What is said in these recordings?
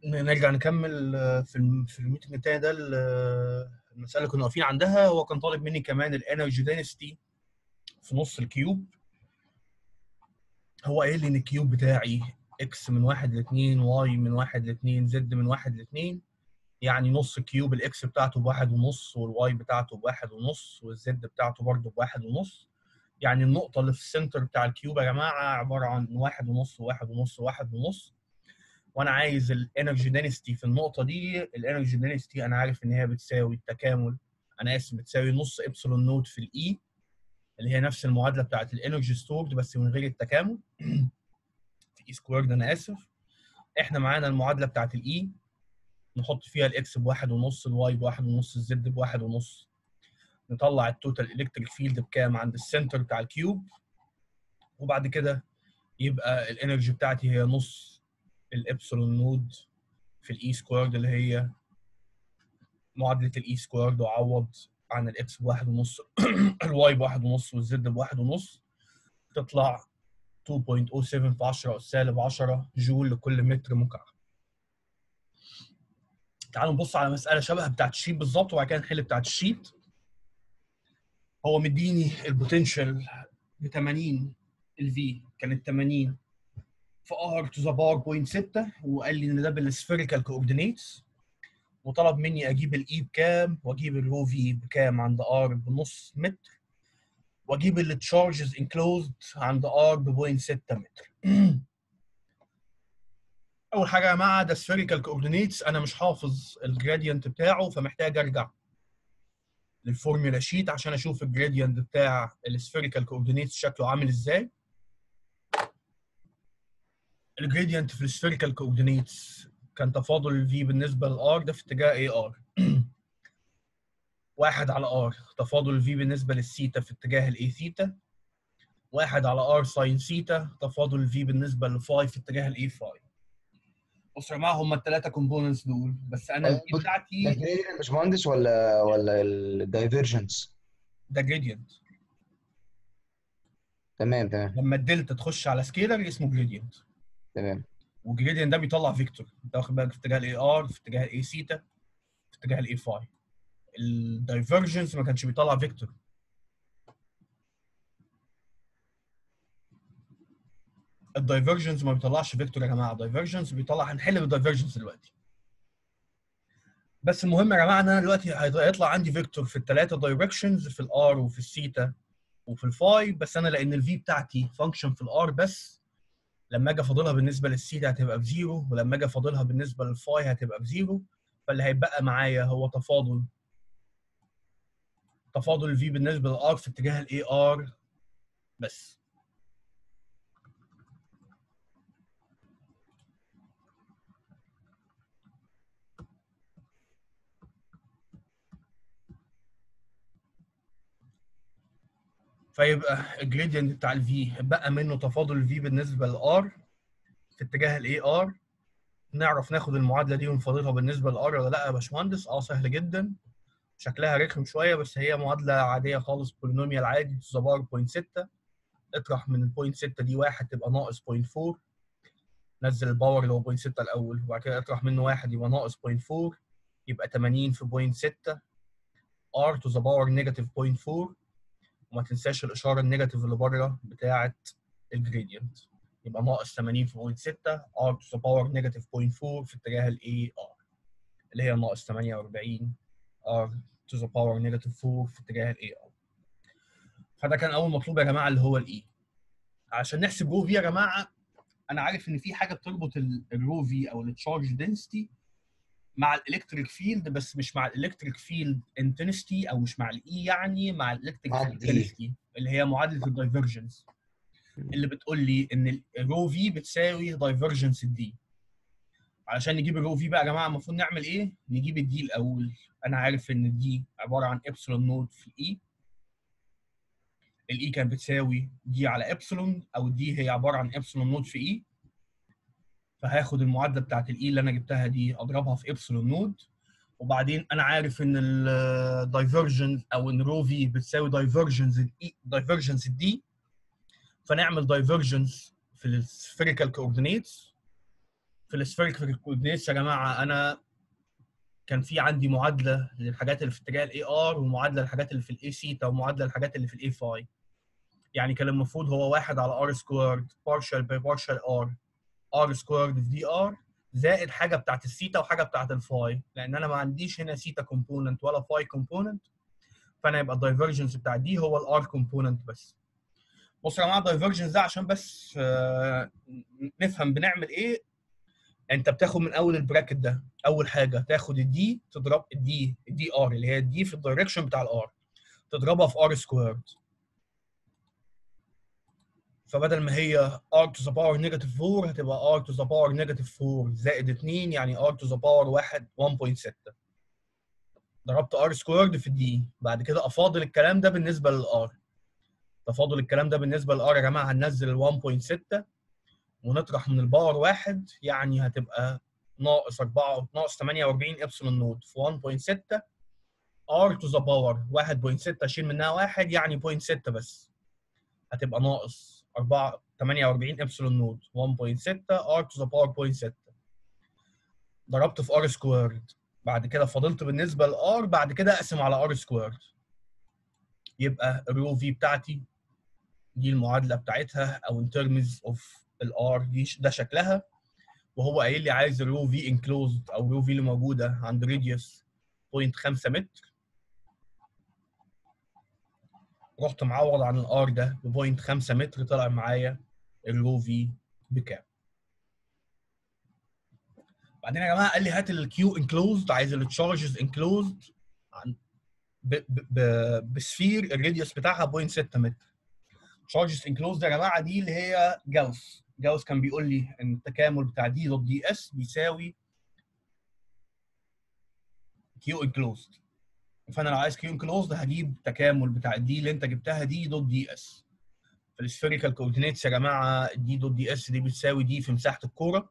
نرجع نكمل آه، في الم- في الميتنج التاني ده ال- آه، المساله اللي كنا واقفين عندها هو كان طالب مني كمان الانرجي دينستي في نص الكيوب هو قايل لي ان الكيوب بتاعي اكس من 1 ل 2 واي من 1 ل 2 زد من 1 ل 2 يعني نص كيوب الاكس بتاعته بواحد ونص والواي بتاعته بواحد ونص والزد بتاعته برضه بواحد ونص يعني النقطة اللي في السنتر بتاع الكيوب يا جماعة عبارة عن واحد ونص وواحد ونص وواحد ونص وانا عايز الانرجي دينستي في النقطة دي الانرجي دينستي انا عارف ان هي بتساوي التكامل انا اسف بتساوي نص ابسلون نوت في الاي اللي هي نفس المعادلة بتاعت الانرجي ستورد بس من غير التكامل في اي سكويرد انا اسف احنا معانا المعادلة بتاعت الاي نحط فيها الاكس بواحد ونص الواي بواحد ونص الزد بواحد ونص نطلع التوتال الكتريك فيلد بكام عند السنتر بتاع الكيوب وبعد كده يبقى الانرجي بتاعتي هي نص الابسلون نود في الاي سكويرد اللي هي معادله الاي سكويرد وعوض عن الاكس بواحد ونص الواي بواحد ونص والزد بواحد ونص تطلع 2.07 في 10 سالب 10 جول لكل متر مكعب. تعالوا نبص على مساله شبه بتاعت الشيت بالظبط وبعد كده نحل بتاعت الشيت. هو مديني البوتنشال ب 80 الفي كانت 80 في ار تو ذا باور 0.6 وقال لي ان ده بالسفيريكال كوردينيتس وطلب مني اجيب الاي بكام واجيب الرو في بكام عند ار بنص متر واجيب التشارجز انكلوزد عند ار ب 0.6 متر اول حاجه يا جماعه ده سفيريكال كوردينيتس انا مش حافظ الجرادينت بتاعه فمحتاج ارجع للفورمولا شيت عشان اشوف الجرادينت بتاع السفيريكال كوردينيتس شكله عامل ازاي الجريدينت في السفيريكال كوردينيتس كان تفاضل الفي بالنسبه للار ده في اتجاه اي ار واحد على ار تفاضل الفي بالنسبه للثيتا في اتجاه الاي ثيتا واحد على ار ساين ثيتا تفاضل الفي بالنسبه للفاي في اتجاه الاي فاي بصوا يا جماعه هم الثلاثه كومبوننتس دول بس انا طيب، الفي بص- ده بتاعتي جريدينت يا باشمهندس ولا ولا الدايفرجنس ده جريدينت تمام تمام لما الدلتا تخش على سكيلر اسمه جريدينت تمام والجريدينت ده بيطلع فيكتور انت واخد بالك في اتجاه الاي ار في اتجاه الاي ثيتا في اتجاه الاي فاي الدايفرجنس ما كانش بيطلع فيكتور الدايفرجنس ما بيطلعش فيكتور يا جماعه الدايفرجنس بيطلع هنحل بالدايفرجنس دلوقتي بس المهم يا جماعه ان انا دلوقتي هيطلع عندي فيكتور في الثلاثه دايركشنز في الار وفي الثيتا وفي الفاي بس انا لان الفي بتاعتي فانكشن في الار بس لما اجي افاضلها بالنسبه للثيتا هتبقى بزيرو ولما اجي افاضلها بالنسبه للفاي هتبقى بزيرو فاللي هيبقى معايا هو تفاضل تفاضل الفي بالنسبه للار في اتجاه الاي ار بس فيبقى الجريدينت بتاع الفي بقى منه تفاضل الفي بالنسبه للار في اتجاه الاي ار نعرف ناخد المعادله دي ونفاضلها بالنسبه للار ولا لا يا باشمهندس اه سهل جدا شكلها رخم شويه بس هي معادله عاديه خالص بولينوميال عادي تو ذا باور 0.6 اطرح من ال 0.6 دي واحد تبقى ناقص 0.4 نزل الباور اللي هو 0.6 الاول وبعد كده اطرح منه واحد يبقى ناقص 0.4 يبقى 80 في 0.6 r to the power negative 0.4 وما تنساش الاشاره النيجاتيف اللي بره بتاعه الجريدينت يبقى ناقص 80 في 0.6 r to the power negative 0.4 في اتجاه الاي ار اللي هي ناقص 48 r to the power negative 4 في اتجاه الاي ار فده كان اول مطلوب يا جماعه اللي هو الاي عشان نحسب رو في يا جماعه انا عارف ان في حاجه بتربط الرو في او التشارج دنسيتي مع الالكتريك فيلد بس مش مع الالكتريك فيلد انتنستي او مش مع الاي يعني مع الالكتريك مع فيلد ال E. intensity اللي هي معادله الدايفرجنس اللي بتقول لي ان الرو في بتساوي دايفرجنس الدي علشان نجيب الرو في بقى يا جماعه المفروض نعمل ايه؟ نجيب الدي الاول انا عارف ان الدي عباره عن ابسلون نود في الاي الاي كانت بتساوي دي على ابسلون او الدي هي عباره عن ابسلون نود في اي فهاخد المعادله بتاعت الاي اللي انا جبتها دي اضربها في ابسلون نود وبعدين انا عارف ان الدايفرجنس او ان رو في بتساوي دايفرجنس الاي دايفرجنس الدي فنعمل دايفرجنس في السفيريكال كوردينيتس في في السفيريكال كوردينيتس يا جماعه انا كان في عندي معادله للحاجات اللي في اتجاه الاي ار ومعادله للحاجات اللي في الاي سيتا ومعادله للحاجات اللي في الاي فاي يعني كان المفروض هو واحد على ار سكويرد بارشال باي بارشال ار ار سكويرد في دي ار زائد حاجه بتاعت السيتا وحاجه بتاعت الفاي لان انا ما عنديش هنا سيتا كومبوننت ولا فاي كومبوننت فانا يبقى الدايفرجنس بتاع دي هو الار كومبوننت بس بصوا يا جماعه الدايفرجنس ده عشان بس آه، نفهم بنعمل ايه انت بتاخد من اول البراكت ده اول حاجه تاخد الدي تضرب الدي الدي ار اللي هي الدي في الدايركشن بتاع الار تضربها في ار سكويرد فبدل ما هي r to the power negative 4 هتبقى r to the power negative 4 زائد 2 يعني r to the power 1 1.6 ضربت r سكويرد في الدي بعد كده افاضل الكلام ده بالنسبه للr تفاضل الكلام ده بالنسبه للr يا جماعه هننزل ال 1.6 ونطرح من الباور 1 يعني هتبقى ناقص 4 ناقص 48 ابسلون نود في 1.6 r to the power 1.6 اشيل منها 1 يعني 0.6 بس هتبقى ناقص 4 48 ابسلون نود 1.6 r to the power 0.6 ضربت في r سكويرد بعد كده فضلت بالنسبه ل r بعد كده اقسم على r سكويرد يبقى الرو في بتاعتي دي المعادله بتاعتها او in terms of الار دي ده شكلها وهو قايل لي عايز الرو في انكلوزد او الرو في اللي موجوده عند راديوس 0.5 متر رحت معوض عن الار ده ب 0.5 متر طلع معايا الرو في بكام بعدين يا جماعه قال لي هات الكيو انكلوزد عايز التشارجز انكلوزد عن ب ب ب بسفير الراديوس بتاعها 0.6 متر تشارجز انكلوزد يا جماعه دي اللي هي جاوس جاوس كان بيقول لي ان التكامل بتاع دي دوت دي اس بيساوي كيو انكلوزد فانا لو عايز كيو انكلوزد هجيب تكامل بتاع الدي اللي انت جبتها دي دوت دي اس في السفيريكال كوردينيتس يا جماعه دي دوت دي اس دي بتساوي دي في مساحه الكوره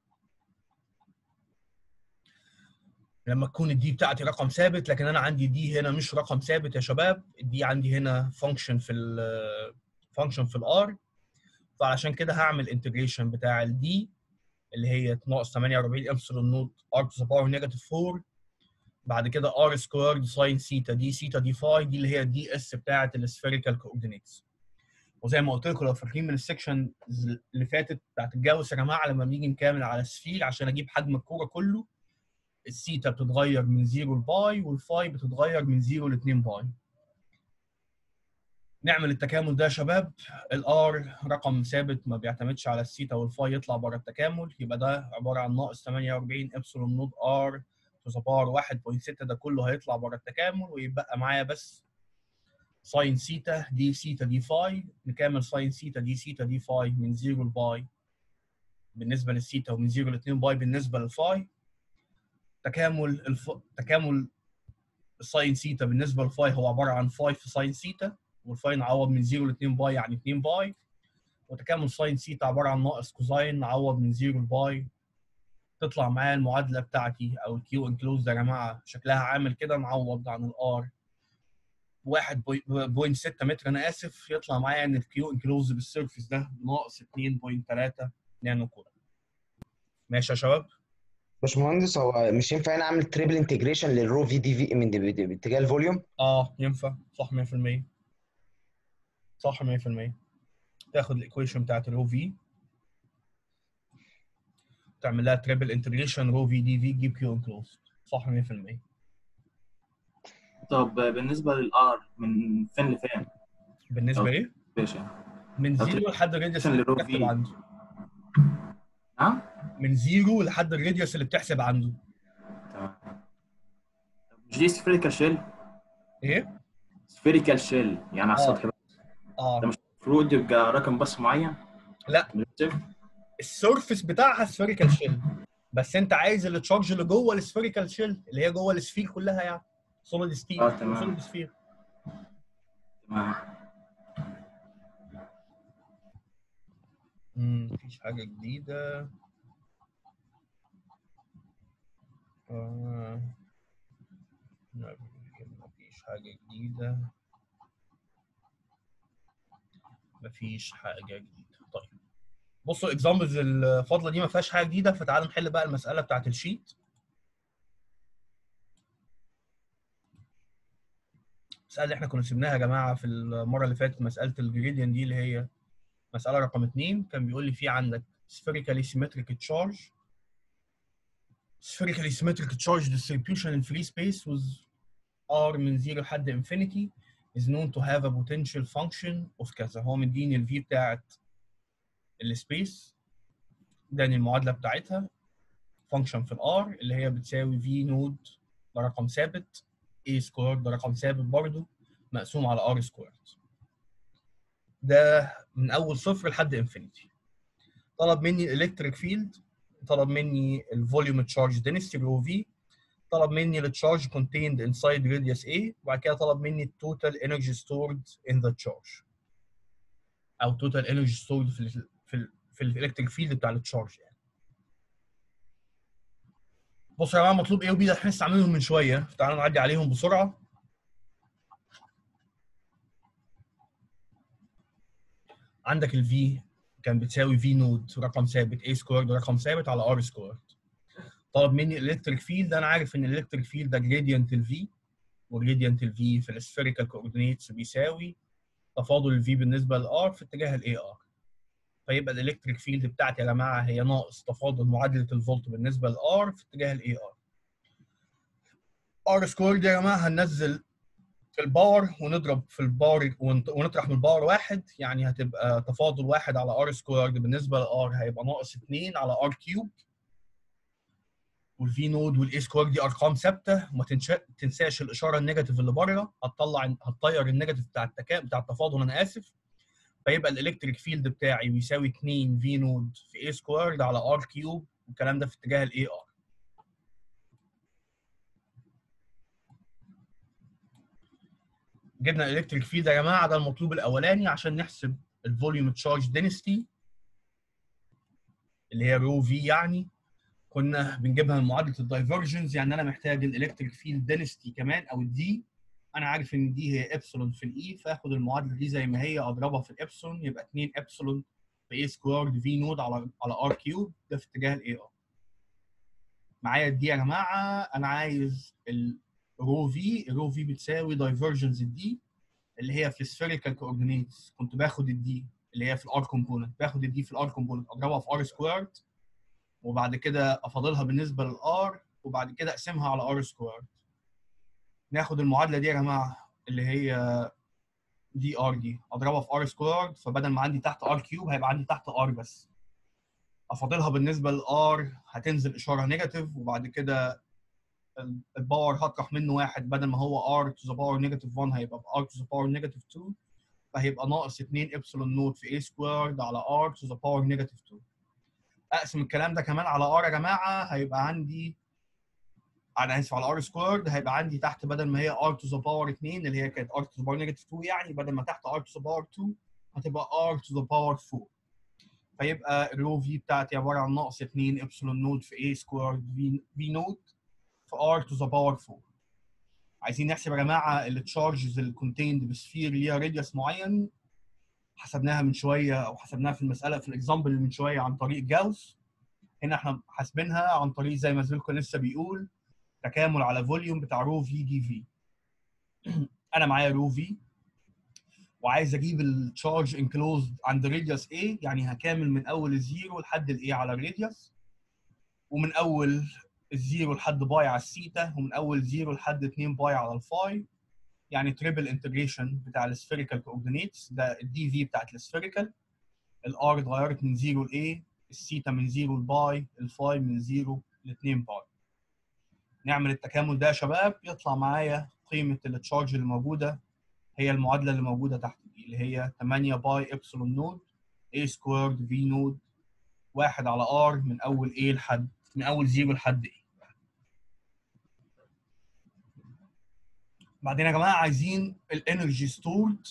لما تكون الدي بتاعتي رقم ثابت لكن انا عندي دي هنا مش رقم ثابت يا شباب الدي عندي هنا فانكشن في ال فانكشن في الار فعلشان كده هعمل انتجريشن بتاع الدي اللي هي ناقص 48 ابسلون نوت ار تو ذا باور نيجاتيف 4 بعد كده ار سكويرد ساين سيتا دي سيتا دي فاي دي اللي هي الدي اس بتاعه السفيريكال كوردينيتس وزي ما قلت لكم لو فاكرين من السكشن اللي فاتت بتاعت الجوس يا جماعه لما بنيجي نكامل على سفير عشان اجيب حجم الكوره كله السيتا بتتغير من 0 لباي والفاي بتتغير من 0 ل 2 باي نعمل التكامل ده يا شباب الار رقم ثابت ما بيعتمدش على السيتا والفاي يطلع بره التكامل يبقى ده عباره عن ناقص 48 ابسلون نود ار تو ذا باور 1.6 ده كله هيطلع بره التكامل ويبقى معايا بس ساين سيتا دي سيتا دي فاي نكمل ساين سيتا دي سيتا دي فاي من 0 لباي بالنسبه للسيتا ومن 0 ل 2 باي بالنسبه للفاي تكامل الف... تكامل الساين سيتا بالنسبه للفاي هو عباره عن فاي في ساين سيتا والفاي نعوض من 0 ل 2 باي يعني 2 باي وتكامل ساين سيتا عباره عن ناقص كوزاين نعوض من 0 لباي تطلع معايا المعادله بتاعتي او الكيو انكلوز يا جماعه شكلها عامل كده نعوض عن الار 1.6 متر انا اسف يطلع معايا ان الكيو انكلوز بالسيرفيس ده ناقص 2.3 نانو كولوم ماشي يا شباب باشمهندس هو مش ينفع هنا اعمل تريبل انتجريشن للرو في دي في من دي- دي- باتجاه الفوليوم اه ينفع صح 100% صح 100% تاخد الايكويشن بتاعت الرو في تعمل لها تريبل انتجريشن رو في دي في تجيب كيو انكلوز صح 100% طب بالنسبه للار من فين لفين؟ بالنسبه طب. ايه؟ باشا من طب زيرو لحد الراديوس اللي للرو بتحسب في. عنده نعم؟ من زيرو لحد الراديوس اللي بتحسب عنده تمام طب مش دي سفيريكال شيل؟ ايه؟ سفيريكال شيل يعني على آه. السطح بس اه ده مش المفروض يبقى رقم بس معين؟ لا. مرتب؟ السيرفيس بتاعها سفيريكال شيل بس انت عايز التشارج اللي جوه السفيريكال شيل اللي هي جوه السفير كلها يعني سوليد ستيل آه، تمام. سوليد سفير تمام امم مفيش حاجه جديده آه. لا، مفيش حاجه جديده مفيش حاجه جديده طيب بصوا الاكزامبلز الفاضله دي ما فيهاش حاجه جديده فتعالوا نحل بقى المساله بتاعت الشيت المساله اللي احنا كنا سيبناها يا جماعه في المره اللي فاتت مساله الجريديان دي اللي هي مساله رقم 2 كان بيقول لي في عندك spherically symmetric charge spherically symmetric charge distribution in free space with r من 0 لحد infinity is known to have a potential function of كذا هو مديني الفي بتاعت السبيس اداني المعادله بتاعتها فانكشن في الار اللي هي بتساوي في نود ده رقم ثابت a سكوير ده رقم ثابت برضه مقسوم على ار سكوير ده من اول صفر لحد انفينيتي طلب مني الالكتريك فيلد طلب مني الفوليوم تشارج دينستي رو في طلب مني التشارج contained inside radius A وبعد كده طلب مني التوتال energy stored in the charge او total energy stored في ال في ال في الالكتريك فيلد بتاع التشارج يعني بصوا يا جماعه مطلوب ايه وبي ده احنا لسه عاملينهم من شويه تعالوا نعدي عليهم بسرعه عندك الفي كان بتساوي في نود رقم ثابت a سكويرد رقم ثابت على ار سكويرد طلب مني الالكتريك فيلد انا عارف ان الالكتريك فيلد ده جريدينت الفي وجريدينت الفي في السفيريكال كوردينيتس بيساوي تفاضل الفي بالنسبه للار في اتجاه الاي ار فيبقى الالكتريك فيلد بتاعتي يا جماعه هي ناقص تفاضل معادله الفولت بالنسبه للار في اتجاه الاي ار ار سكوير دي يا جماعه هننزل الباور ونضرب في الباور ونطرح من الباور واحد يعني هتبقى تفاضل واحد على ار سكوير بالنسبه للار هيبقى ناقص 2 على ار كيوب والفي نود والاي سكوير دي ارقام ثابته وما تنساش الاشاره النيجاتيف اللي بره هتطلع هتطير النيجاتيف بتاع التكا بتاع التفاضل انا اسف فيبقى الالكتريك فيلد بتاعي بيساوي 2 في نود في اي سكوير على ار كيوب والكلام ده في اتجاه الاي ار جبنا الالكتريك فيلد يا جماعه ده المطلوب الاولاني عشان نحسب الفوليوم تشارج دينستي اللي هي رو في يعني كنا بنجيبها من معادله الدايفرجنز يعني انا محتاج الالكتريك فيلد دينستي كمان او الدي انا عارف ان دي هي ابسلون في الاي فاخد المعادله دي زي ما هي اضربها في الابسلون يبقى 2 ابسلون في اي سكويرد في نود على على ار كيوب ده في اتجاه الاي ار معايا الدي يا جماعه انا عايز الرو في الرو في بتساوي دايفرجنز الدي اللي هي في السفيريكال كوردينيتس كنت باخد الدي اللي هي في الار كومبوننت باخد الدي في الار كومبوننت اضربها في ار سكويرد وبعد كده افاضلها بالنسبه للار وبعد كده اقسمها على ار سكويرد ناخد المعادله دي يا جماعه اللي هي دي ار دي اضربها في ار سكويرد فبدل ما عندي تحت ار كيوب هيبقى عندي تحت ار بس افاضلها بالنسبه للار هتنزل اشاره نيجاتيف وبعد كده الباور هطرح منه واحد بدل ما هو ار تو ذا باور نيجاتيف 1 هيبقى ار تو ذا باور نيجاتيف 2 فهيبقى ناقص 2 ابسلون نوت في a سكويرد على ار تو ذا باور نيجاتيف 2 اقسم الكلام ده كمان على ار يا جماعه هيبقى عندي انا اسف على ار سكويرد هيبقى عندي تحت بدل ما هي ار تو ذا باور 2 اللي هي كانت ار تو ذا باور نيجاتيف 2 يعني بدل ما تحت ار تو ذا باور 2 هتبقى ار تو ذا باور 4 فيبقى الرو في بتاعتي عباره عن ناقص 2 ابسلون نود في a سكويرد في في نود في r to the power 4 عايزين نحسب يا جماعه التشارجز اللي كونتيند بسفير ليها راديوس معين حسبناها من شويه او حسبناها في المساله في الاكزامبل من شويه عن طريق جاوس هنا احنا حاسبينها عن طريق زي ما زميلكم لسه بيقول تكامل على فوليوم بتاع رو في دي في انا معايا رو في وعايز اجيب التشارج انكلوزد عند راديوس A يعني هكامل من اول الزيرو لحد الاي على الراديوس ومن اول الزيرو لحد باي على السيتا ومن اول زيرو لحد 2 باي على الفاي يعني تريبل انتجريشن بتاع السفيريكال كوردينيتس ده الدي في بتاعت السفيريكال الار اتغيرت من 0 ل A السيتا من 0 لباي الفاي من 0 ل 2 باي نعمل التكامل ده يا شباب يطلع معايا قيمه التشارج اللي موجوده هي المعادله اللي موجوده تحت دي اللي هي 8 باي ابسلون نود A سكويرد في نود 1 على R من اول A لحد من اول 0 لحد A بعدين يا جماعه عايزين الانرجي ستورد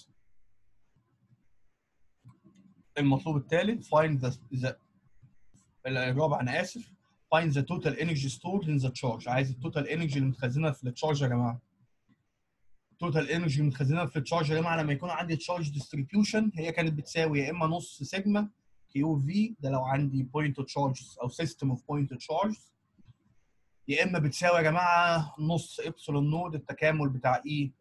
المطلوب الثالث find the, the الرابع انا اسف find the total energy stored in the charge عايز التوتال انرجي اللي متخزنه في التشارج يا جماعه التوتال انرجي متخزنه في التشارج يا جماعه لما يكون عندي تشارج ديستريبيوشن هي كانت بتساوي يا اما نص سيجما كيو في ده لو عندي بوينت تشارجز او سيستم اوف بوينت تشارجز يا اما بتساوي يا جماعه نص ابسلون نود التكامل بتاع اي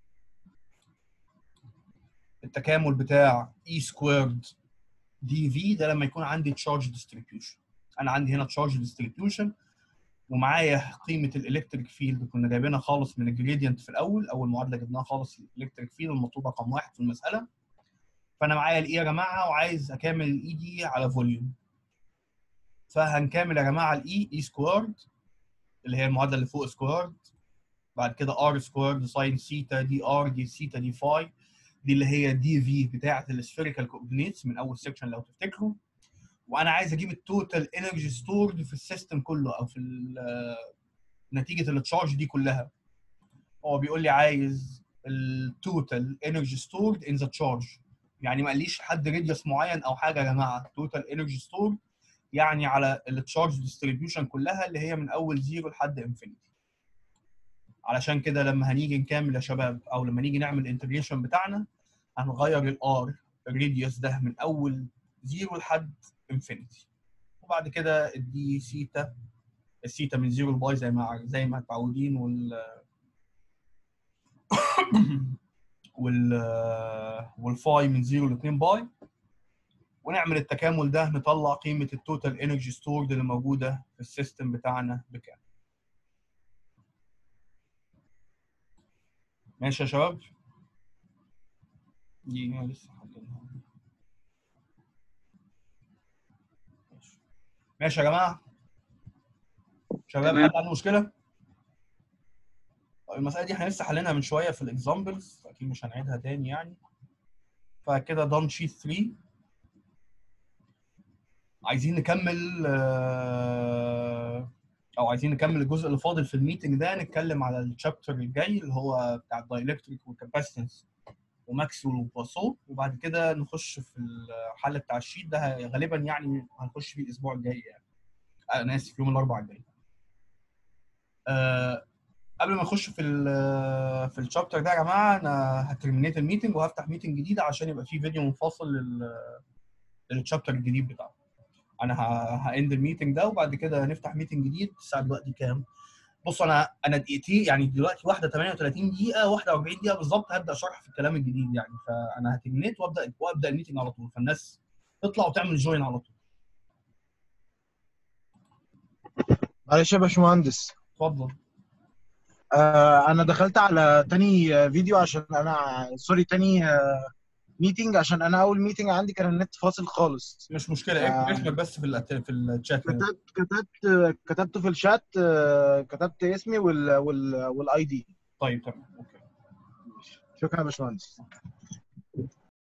التكامل بتاع اي سكويرد دي في ده لما يكون عندي تشارج ديستريبيوشن انا عندي هنا تشارج ديستريبيوشن ومعايا قيمه الالكتريك فيلد كنا جايبينها خالص من الجريدينت في الاول اول معادله جبناها خالص الالكتريك فيلد المطلوب رقم واحد في المساله فانا معايا الاي يا جماعه وعايز اكامل الاي دي على فوليوم فهنكامل يا جماعه الاي اي سكويرد اللي هي المعادله اللي فوق سكويرد بعد كده ار سكويرد ساين سيتا دي ار دي سيتا دي فاي دي اللي هي دي في بتاعه السفيريكال كوردينيتس من اول سيكشن لو تفتكروا وانا عايز اجيب التوتال انرجي ستورد في السيستم كله او في نتيجه التشارج دي كلها هو بيقول لي عايز التوتال انرجي ستورد ان ذا تشارج يعني ما قاليش حد راديوس معين او حاجه يا جماعه توتال انرجي ستورد يعني على التشارج ديستريبيوشن كلها اللي هي من اول زيرو لحد انفينيتي علشان كده لما هنيجي نكمل يا شباب او لما نيجي نعمل الانتجريشن بتاعنا هنغير الار الراديوس ده من اول زيرو لحد انفينيتي وبعد كده الدي سيتا السيتا من زيرو لباي زي ما زي ما متعودين وال وال والفاي من زيرو ل 2 باي ونعمل التكامل ده نطلع قيمه التوتال انرجي ستورد اللي موجوده في السيستم بتاعنا بكام ماشي يا شباب دي لسه حاطينها ماشي. ماشي يا جماعه شباب تمام. حد عنده مشكله طيب المساله دي احنا لسه حليناها من شويه في الاكزامبلز اكيد مش هنعيدها تاني يعني فكده دون شيت 3 عايزين نكمل آه، او عايزين نكمل الجزء اللي فاضل في الميتنج ده نتكلم على الشابتر الجاي اللي هو بتاع الدايلكتريك والكاباسيتنس وماكسويل وباسو وبعد كده نخش في الحل بتاع الشيت ده غالبا يعني هنخش فيه الاسبوع الجاي يعني انا اسف يوم الاربعاء الجاي أه قبل ما نخش في ال في الشابتر ده يا جماعه انا هترمينيت الميتنج وهفتح ميتنج جديد عشان يبقى فيه فيديو منفصل لل للشابتر الجديد بتاعه انا هاند الميتنج ده وبعد كده هنفتح ميتنج جديد الساعه دلوقتي كام بص انا انا دقيقتين يعني دلوقتي واحده 38 دقيقه واحده 40 دقيقه بالظبط هبدا شرح في الكلام الجديد يعني فانا هترمينيت وابدا وابدا الميتنج على طول فالناس تطلع وتعمل جوين على طول معلش يا باشمهندس اتفضل آه انا دخلت على تاني آه، فيديو عشان انا سوري تاني آه ميتنج عشان انا اول ميتنج عندي كان النت فاصل خالص مش مشكله آه. اكتب اسمك بس في الأت- في الشات هنا. كتبت كتبت كتبت في الشات آه كتبت اسمي وال وال والاي دي طيب تمام اوكي شكرا يا باشمهندس